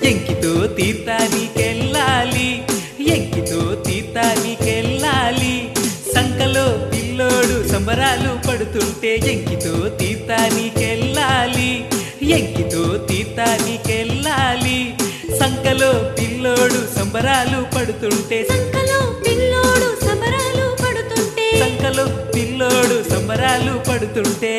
ఎంకితో తీర్థానికెళ్ళాలి ఎంకితో తీర్థానికెళ్ళాలి సంకలో పిల్లోడు సంబరాలు పడుతుంటే ఎంకితో తీర్థానికెళ్ళాలి ఎంకితో తీర్థానికెళ్ళాలి సంకలో పిల్లోడు సంబరాలు పడుతుంటే సంకలో పిల్లోడు సమరాలు పడుతుంటే సంకలో పిల్లోడు సంబరాలు పడుతుంటే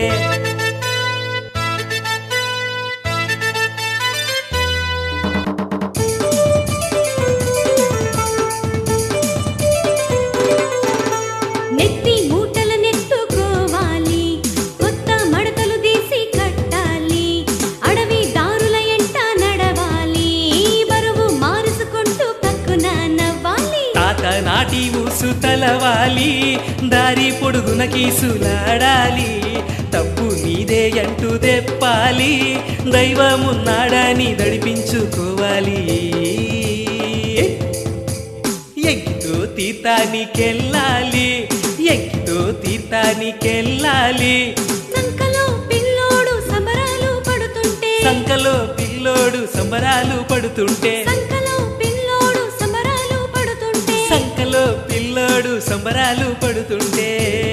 నెత్తి మూటల నెత్తుకోవాలి కొత్త మడతలు తీసి కట్టాలి అడవి దారుల ఎంట నడవాలి బరువు మారుసుకుంటూ పక్కున నవ్వాలి తాత నాటి ఊసు తలవాలి దారి పొడుగున కీసులాడాలి తప్పు నీదే అంటూ తెప్పాలి దైవమున్నాడని దడిపించుకోవాలి ఎక్కితో తీర్థానికెళ్ళాలి ఎక్కితో తీర్థానికెళ్ళాలి సంకలో పిల్లోడు సమరాలు పడుతుంటే సంకలో పిల్లోడు సంబరాలు పడుతుంటే సంకలో పిల్లోడు సమరాలు పడుతుంటే సంకలో పిల్లోడు సంబరాలు పడుతుంటే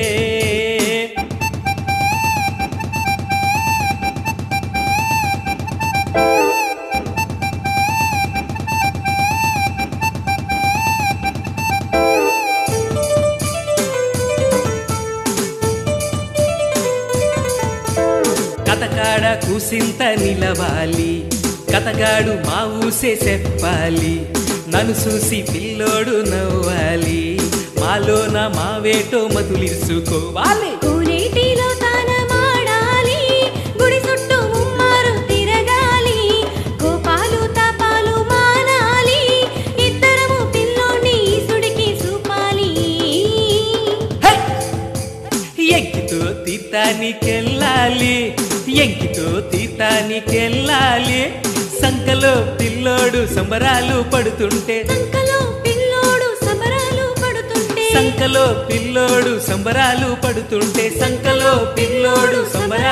కథకాడ కూసింత నిలవాలి కథగాడు మా ఊసే చెప్పాలి నన్ను చూసి పిల్లోడు నవ్వాలి మాలోన మా వేటో మతులిసుకోవాలి కోనేటిలో తానమాడాలి గుడి చుట్టూ ముమ్మారు తిరగాలి కోపాలు తాపాలు మానాలి ఇద్దరము పిల్లోని ఈసుడికి చూపాలి హై! ఎంకితో తీర్థానికెళ్ళాలి ఎంకితో తీర్థానికెళ్ళాలి సంకలో పిల్లోడు సంబరాలు పడుతుంటే సంకలో పిల్లోడు సమరాలు పడుతుంటే సంకలో పిల్లోడు సంబరాలు పడుతుంటే సంకలో పిల్లోడు సంబరాలు